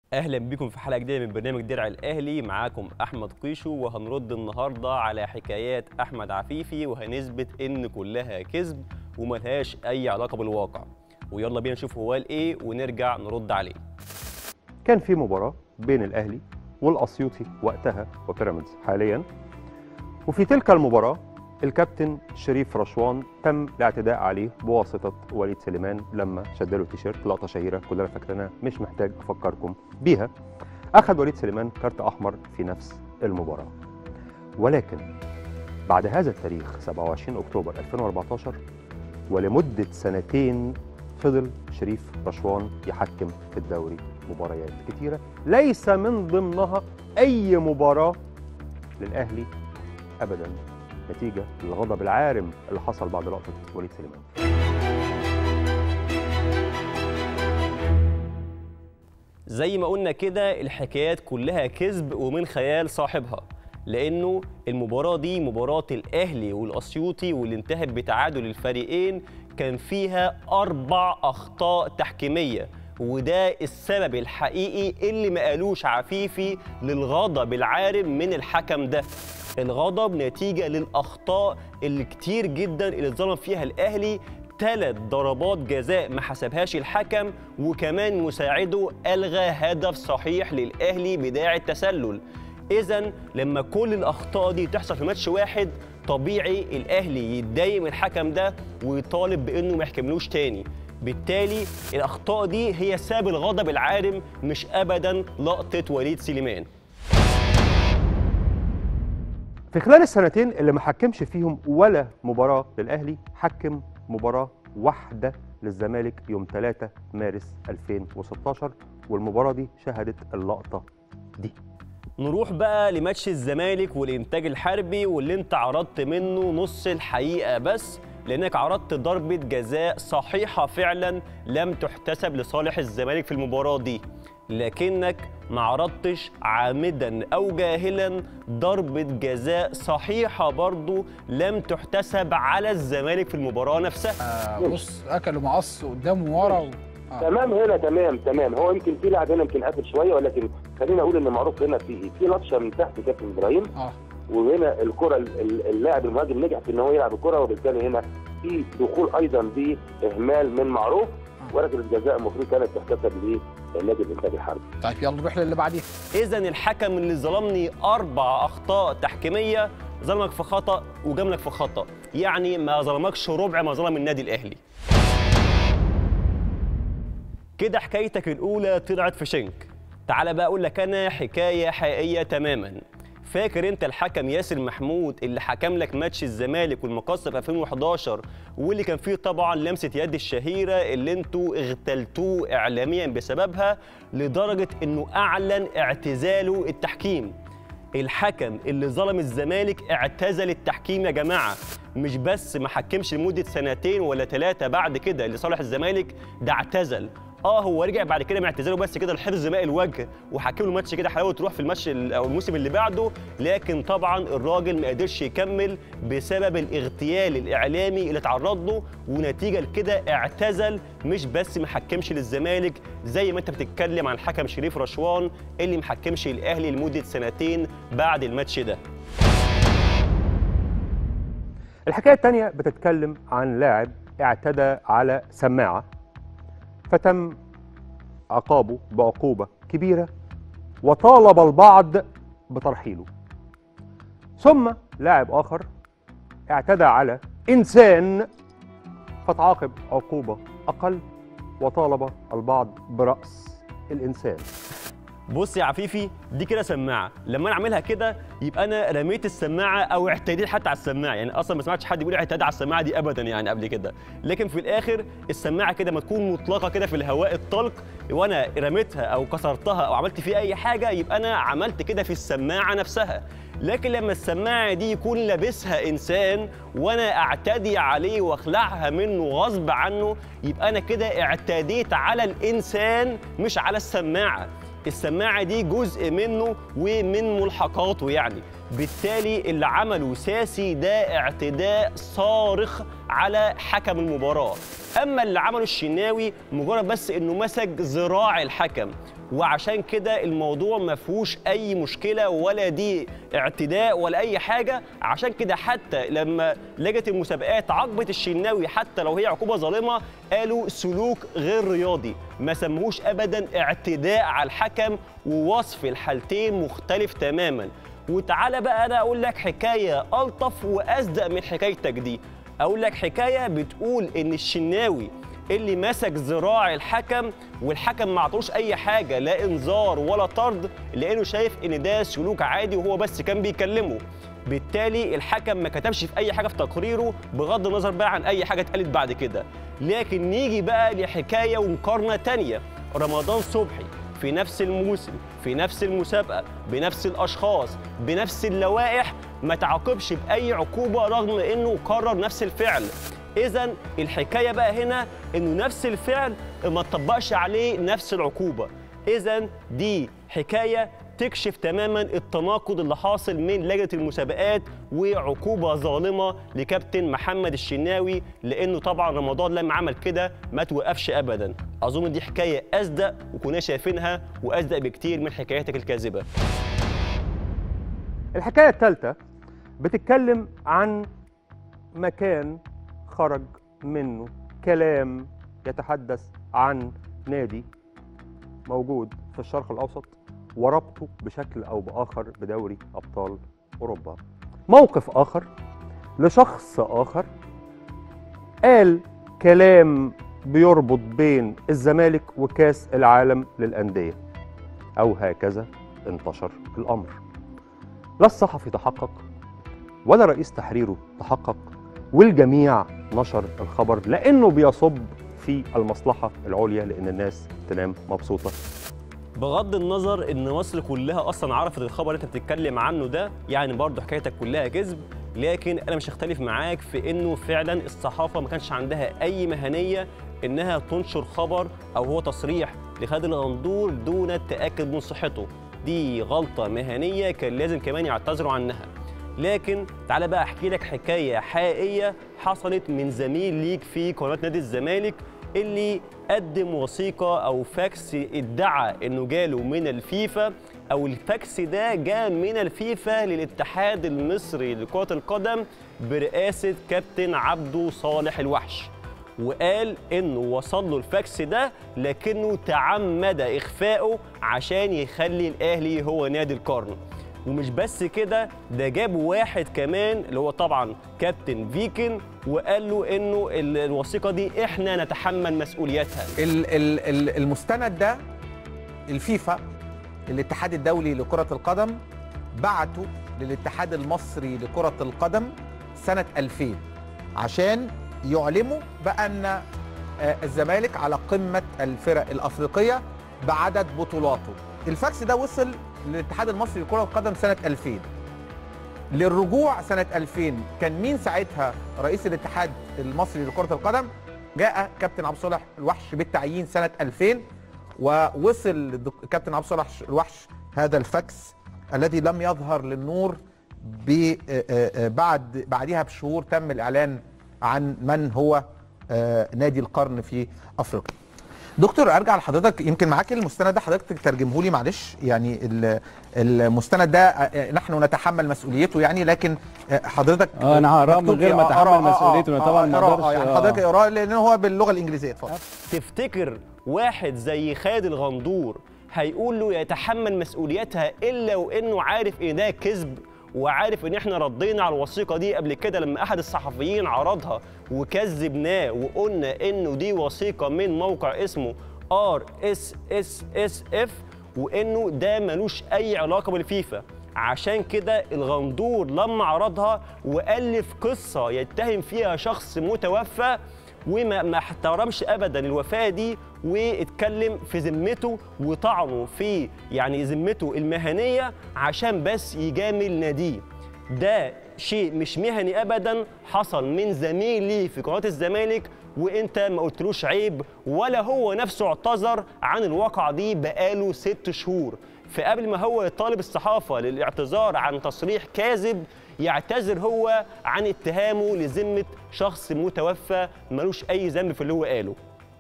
اهلا بكم في حلقه جديده من برنامج درع الاهلي معاكم احمد قيشو وهنرد النهارده على حكايات احمد عفيفي وهنثبت ان كلها كذب وملهاش اي علاقه بالواقع ويلا بينا نشوف هو قال ايه ونرجع نرد عليه كان في مباراة بين الأهلي والأسيوطي وقتها وبيراميدز حاليا وفي تلك المباراة الكابتن شريف رشوان تم الاعتداء عليه بواسطة وليد سليمان لما شد له التيشيرت لقطة شهيرة كلنا فاكرينها مش محتاج أفكركم بيها أخذ وليد سليمان كارت أحمر في نفس المباراة ولكن بعد هذا التاريخ 27 أكتوبر 2014 ولمدة سنتين فضل شريف رشوان يحكم في الدوري مباريات كتيرة ليس من ضمنها أي مباراة للأهلي أبدا نتيجة للغضب العارم اللي حصل بعد لقطة وليد سليمان زي ما قلنا كده الحكايات كلها كذب ومن خيال صاحبها لانه المباراه دي مباراه الاهلي والاسيوطي واللي انتهت بتعادل الفريقين كان فيها اربع اخطاء تحكيميه وده السبب الحقيقي اللي ما قالوش عفيفي للغضب العارم من الحكم ده الغضب نتيجه للاخطاء اللي كتير جدا اللي اتظلم فيها الاهلي ثلاث ضربات جزاء ما حسبهاش الحكم وكمان مساعده الغى هدف صحيح للاهلي بداعي التسلل اذا لما كل الاخطاء دي تحصل في ماتش واحد طبيعي الاهلي يتضايق من الحكم ده ويطالب بانه ما يحكملوش تاني بالتالي الاخطاء دي هي سبب الغضب العارم مش ابدا لقطه وليد سليمان في خلال السنتين اللي ما حكمش فيهم ولا مباراة للأهلي حكم مباراة واحدة للزمالك يوم 3 مارس 2016 والمباراة دي شهدت اللقطة دي نروح بقى لماتش الزمالك والانتاج الحربي واللي انت عرضت منه نص الحقيقه بس لانك عرضت ضربه جزاء صحيحه فعلا لم تحتسب لصالح الزمالك في المباراه دي لكنك ما عرضتش عامدا او جاهلا ضربه جزاء صحيحه برضو لم تحتسب على الزمالك في المباراه نفسها آه بص اكلوا مقص قدام وورا و... آه. تمام هنا تمام تمام هو يمكن في لاعب هنا يمكن قافل شويه ولكن خليني اقول ان معروف هنا في في لطشه من تحت كابتن ابراهيم اه وهنا الكره ال- ال- اللاعب المهاجم نجح في ان هو يلعب الكره وبالتالي هنا في دخول ايضا باهمال من معروف ولكن الجزاء المفروض كانت تحتسب لنادي الانتاج الحربي طيب يلا نروح للي بعديه اذا الحكم اللي ظلمني اربع اخطاء تحكيميه ظلمك في خطا وجاملك في خطا يعني ما ظلمكش ربع ما ظلم النادي الاهلي كده حكايتك الاولى طلعت في شنك تعال بقى اقول لك انا حكايه حقيقيه تماما فاكر انت الحكم ياسر محمود اللي حكم لك ماتش الزمالك والمقصه في 2011 واللي كان فيه طبعا لمسه يد الشهيره اللي انتوا اغتلتوه اعلاميا بسببها لدرجه انه اعلن اعتزاله التحكيم الحكم اللي ظلم الزمالك اعتزل التحكيم يا جماعه مش بس ما حكمش لمده سنتين ولا ثلاثه بعد كده لصالح الزمالك ده اعتزل اه هو رجع بعد كده من اعتزاله بس كده لحفظ ماء الوجه وحكم له ماتش كده حلاوه تروح في الماتش ال- او الموسم اللي بعده لكن طبعا الراجل ما قدرش يكمل بسبب الاغتيال الاعلامي اللي اتعرض له ونتيجه لكده اعتزل مش بس ما حكمش للزمالك زي ما انت بتتكلم عن الحكم شريف رشوان اللي ما حكمش الاهلي لمده سنتين بعد الماتش ده الحكاية التانية بتتكلم عن لاعب اعتدى على سماعة فتم عقابه بعقوبة كبيرة وطالب البعض بترحيله ثم لاعب آخر اعتدى على إنسان فتعاقب عقوبة أقل وطالب البعض برأس الإنسان بص يا عفيفي دي كده سماعه لما انا اعملها كده يبقى انا رميت السماعه او اعتديت حتى على السماعه يعني اصلا ما سمعتش حد بيقول اعتدى على السماعه دي ابدا يعني قبل كده لكن في الاخر السماعه كده ما تكون مطلقه كده في الهواء الطلق وانا رميتها او كسرتها او عملت فيه اي حاجه يبقى انا عملت كده في السماعه نفسها لكن لما السماعه دي يكون لابسها انسان وانا اعتدي عليه واخلعها منه غصب عنه يبقى انا كده اعتديت على الانسان مش على السماعه السماعه دي جزء منه ومن ملحقاته يعني بالتالي اللي عمله ساسي ده اعتداء صارخ على حكم المباراه اما اللي عمله الشناوي مجرد بس انه مسك ذراع الحكم وعشان كده الموضوع ما فيهوش اي مشكله ولا دي اعتداء ولا اي حاجه عشان كده حتى لما لجنه المسابقات عاقبت الشناوي حتى لو هي عقوبه ظالمه قالوا سلوك غير رياضي ما سموهوش ابدا اعتداء على الحكم ووصف الحالتين مختلف تماما وتعالى بقى انا اقول لك حكايه الطف واصدق من حكايتك دي اقول لك حكايه بتقول ان الشناوي اللي مسك ذراع الحكم والحكم ما عطوش اي حاجه لا انذار ولا طرد لانه شايف ان ده سلوك عادي وهو بس كان بيكلمه بالتالي الحكم ما كتبش في اي حاجه في تقريره بغض النظر بقى عن اي حاجه اتقالت بعد كده لكن نيجي بقى لحكايه ومقارنه تانية رمضان صبحي في نفس الموسم في نفس المسابقه بنفس الاشخاص بنفس اللوائح ما تعاقبش باي عقوبه رغم انه قرر نفس الفعل اذا الحكايه بقى هنا انه نفس الفعل ما تطبقش عليه نفس العقوبه اذا دي حكايه تكشف تماما التناقض اللي حاصل من لجنه المسابقات وعقوبه ظالمه لكابتن محمد الشناوي لانه طبعا رمضان لما عمل كده ما توقفش ابدا اظن دي حكايه اصدق وكنا شايفينها واصدق بكتير من حكاياتك الكاذبه الحكايه الثالثه بتتكلم عن مكان خرج منه كلام يتحدث عن نادي موجود في الشرق الاوسط وربطه بشكل او باخر بدوري ابطال اوروبا. موقف اخر لشخص اخر قال كلام بيربط بين الزمالك وكاس العالم للانديه او هكذا انتشر الامر. لا الصحفي تحقق ولا رئيس تحريره تحقق والجميع نشر الخبر لانه بيصب في المصلحه العليا لان الناس تنام مبسوطه بغض النظر ان مصر كلها اصلا عرفت الخبر اللي انت بتتكلم عنه ده يعني برضه حكايتك كلها كذب لكن انا مش هختلف معاك في انه فعلا الصحافه ما كانش عندها اي مهنيه انها تنشر خبر او هو تصريح لخالد الغندور دون التاكد من صحته دي غلطه مهنيه كان لازم كمان يعتذروا عنها لكن تعالى بقى احكي لك حكايه حقيقيه حصلت من زميل ليك في قناه نادي الزمالك اللي قدم وثيقه او فاكس ادعى انه جاله من الفيفا او الفاكس ده جاء من الفيفا للاتحاد المصري لكره القدم برئاسه كابتن عبده صالح الوحش وقال انه وصل له الفاكس ده لكنه تعمد اخفائه عشان يخلي الاهلي هو نادي القرن ومش بس كده ده جاب واحد كمان اللي هو طبعا كابتن فيكن وقال له انه ال- الوثيقه دي احنا نتحمل مسؤوليتها ال- ال- ال- المستند ده الفيفا الاتحاد الدولي لكرة القدم بعته للاتحاد المصري لكرة القدم سنة 2000 عشان يعلموا بأن آه، الزمالك على قمة الفرق الأفريقية بعدد بطولاته الفاكس ده وصل للاتحاد المصري لكرة القدم سنة 2000 للرجوع سنة 2000 كان مين ساعتها رئيس الاتحاد المصري لكرة القدم جاء كابتن عبد الصالح الوحش بالتعيين سنة 2000 ووصل الدك- كابتن عبد الصالح الوحش هذا الفاكس الذي لم يظهر للنور ب- آه، آه، بعد بعدها بشهور تم الإعلان عن من هو آه، نادي القرن في أفريقيا دكتور ارجع لحضرتك يمكن معاك المستند ده حضرتك ترجمه لي معلش يعني ال- المستند ده آه، نحن نتحمل مسؤوليته يعني لكن آه، حضرتك اه انا هقراه من مكتوب غير ما إيه؟ آه، اتحمل آه، آه، مسؤوليته انا آه، طبعا ما اقراه، اقدرش آه، يعني آه. حضرتك اقراه لان هو باللغه الانجليزيه اتفضل تفتكر واحد زي خالد الغندور هيقول له يتحمل مسؤوليتها الا وانه عارف ان ده كذب وعارف ان احنا ردينا على الوثيقه دي قبل كده لما احد الصحفيين عرضها وكذبناه وقلنا انه دي وثيقه من موقع اسمه ار اس اس اس اف وانه ده ملوش اي علاقه بالفيفا عشان كده الغندور لما عرضها والف قصه يتهم فيها شخص متوفى وما ما احترمش ابدا الوفاه دي واتكلم في ذمته وطعنه في يعني ذمته المهنيه عشان بس يجامل ناديه ده شيء مش مهني ابدا حصل من زميل لي في قناه الزمالك وانت ما قلتلوش عيب ولا هو نفسه اعتذر عن الواقعه دي بقاله ست شهور فقبل ما هو يطالب الصحافه للاعتذار عن تصريح كاذب يعتذر هو عن اتهامه لذمه شخص متوفى ملوش اي ذنب في اللي هو قاله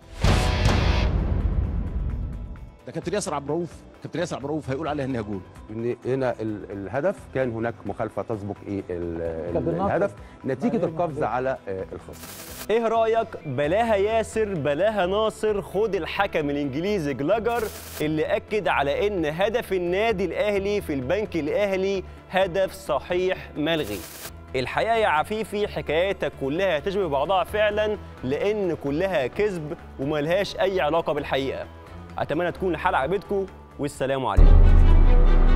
ده كابتن ياسر عبد الرؤوف كابتن ياسر عبد الرؤوف هيقول عليها انها جول ان هنا ال- الهدف كان هناك مخالفه تسبق ايه ال- ال- كان بالنقل. الهدف نتيجه بعدين القفز بعدين. على آه، الخصم ايه رايك بلاها ياسر بلاها ناصر خد الحكم الانجليزي جلاجر اللي اكد على ان هدف النادي الاهلي في البنك الاهلي هدف صحيح ملغي الحقيقه يا عفيفي حكاياتك كلها تشبه بعضها فعلا لان كلها كذب وملهاش اي علاقه بالحقيقه اتمنى تكون الحلقه عجبتكم والسلام عليكم